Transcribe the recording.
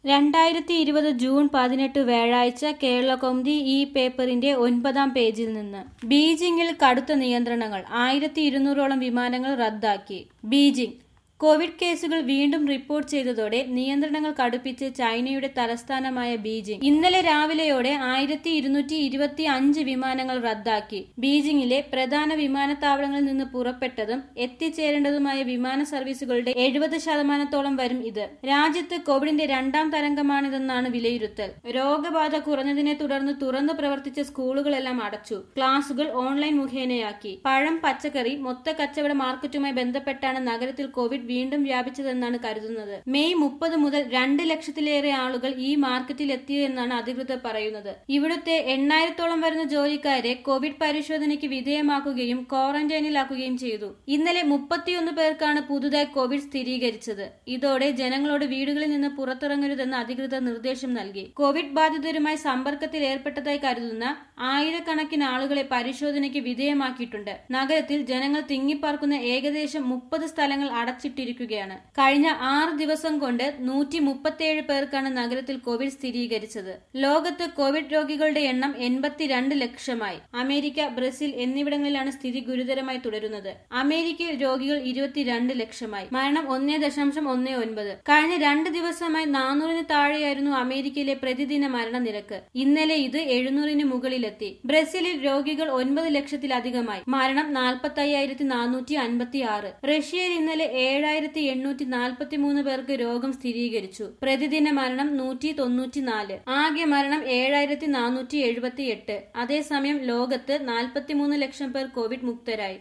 രണ്ടായിരത്തി ഇരുപത് ജൂൺ പതിനെട്ട് വ്യാഴാഴ്ച കേരളകൗമുദി ഈ പേപ്പറിന്റെ ഒൻപതാം പേജിൽ നിന്ന് ബീജിംഗിൽ കടുത്ത നിയന്ത്രണങ്ങൾ ആയിരത്തി ഇരുന്നൂറോളം വിമാനങ്ങൾ റദ്ദാക്കി ബീജിംഗ് കോവിഡ് കേസുകൾ വീണ്ടും റിപ്പോർട്ട് ചെയ്തതോടെ നിയന്ത്രണങ്ങൾ കടുപ്പിച്ച് ചൈനയുടെ തലസ്ഥാനമായ ബീജിംഗ് ഇന്നലെ രാവിലെയോടെ ആയിരത്തി ഇരുന്നൂറ്റി ഇരുപത്തി അഞ്ച് വിമാനങ്ങൾ റദ്ദാക്കി ബീജിംഗിലെ പ്രധാന വിമാനത്താവളങ്ങളിൽ നിന്ന് പുറപ്പെട്ടതും എത്തിച്ചേരേണ്ടതുമായ വിമാന സർവീസുകളുടെ എഴുപത് ശതമാനത്തോളം വരും ഇത് രാജ്യത്ത് കോവിഡിന്റെ രണ്ടാം തരംഗമാണിതെന്നാണ് വിലയിരുത്തൽ രോഗബാധ കുറഞ്ഞതിനെ തുടർന്ന് തുറന്നു പ്രവർത്തിച്ച സ്കൂളുകളെല്ലാം അടച്ചു ക്ലാസുകൾ ഓൺലൈൻ മുഖേനയാക്കി പഴം പച്ചക്കറി മൊത്ത കച്ചവട മാർക്കറ്റുമായി ബന്ധപ്പെട്ടാണ് നഗരത്തിൽ കോവിഡ് വീണ്ടും വ്യാപിച്ചതെന്നാണ് കരുതുന്നത് മെയ് മുപ്പത് മുതൽ രണ്ട് ലക്ഷത്തിലേറെ ആളുകൾ ഈ മാർക്കറ്റിൽ എത്തിയെന്നാണ് അധികൃതർ പറയുന്നത് ഇവിടുത്തെ എണ്ണായിരത്തോളം വരുന്ന ജോലിക്കാരെ കോവിഡ് പരിശോധനയ്ക്ക് വിധേയമാക്കുകയും ക്വാറന്റൈനിലാക്കുകയും ചെയ്തു ഇന്നലെ മുപ്പത്തിയൊന്ന് പേർക്കാണ് പുതുതായി കോവിഡ് സ്ഥിരീകരിച്ചത് ഇതോടെ ജനങ്ങളോട് വീടുകളിൽ നിന്ന് പുറത്തിറങ്ങരുതെന്ന് അധികൃതർ നിർദ്ദേശം നൽകി കോവിഡ് ബാധിതരുമായി സമ്പർക്കത്തിൽ ഏർപ്പെട്ടതായി കരുതുന്ന ആയിരക്കണക്കിന് ആളുകളെ പരിശോധനയ്ക്ക് വിധേയമാക്കിയിട്ടുണ്ട് നഗരത്തിൽ ജനങ്ങൾ തിങ്ങിപ്പാർക്കുന്ന ഏകദേശം മുപ്പത് സ്ഥലങ്ങൾ അടച്ചിട്ടിരിക്കുകയാണ് കഴിഞ്ഞ ആറ് ദിവസം കൊണ്ട് നൂറ്റി മുപ്പത്തിയേഴ് പേർക്കാണ് നഗരത്തിൽ കോവിഡ് സ്ഥിരീകരിച്ചത് ലോകത്ത് കോവിഡ് രോഗികളുടെ എണ്ണം എൺപത്തിരണ്ട് ലക്ഷമായി അമേരിക്ക ബ്രസീൽ എന്നിവിടങ്ങളിലാണ് സ്ഥിതി ഗുരുതരമായി തുടരുന്നത് അമേരിക്കയിൽ രോഗികൾ ഇരുപത്തിരണ്ട് ലക്ഷമായി മരണം ഒന്നേ ദശാംശം ഒന്നേ ഒൻപത് കഴിഞ്ഞ രണ്ട് ദിവസമായി നാനൂറിന് താഴെയായിരുന്നു അമേരിക്കയിലെ പ്രതിദിന മരണനിരക്ക് ഇന്നലെ ഇത് എഴുന്നൂറിന് മുകളിലെത്തി ബ്രസീലിൽ രോഗികൾ ഒൻപത് ലക്ഷത്തിലധികമായി മരണം നാൽപ്പത്തി അയ്യായിരത്തി നാനൂറ്റി അൻപത്തി ആറ് റഷ്യയിൽ ഇന്നലെ ഏഴായിരത്തി എണ്ണൂറ്റി നാൽപ്പത്തി മൂന്ന് പേർക്ക് രോഗം സ്ഥിരീകരിച്ചു പ്രതിദിന മരണം നൂറ്റി തൊണ്ണൂറ്റിനാല് ആകെ മരണം ഏഴായിരത്തി നാനൂറ്റി എഴുപത്തി എട്ട് അതേസമയം ലോകത്ത് നാൽപ്പത്തിമൂന്ന് ലക്ഷം പേർ കോവിഡ് മുക്തരായി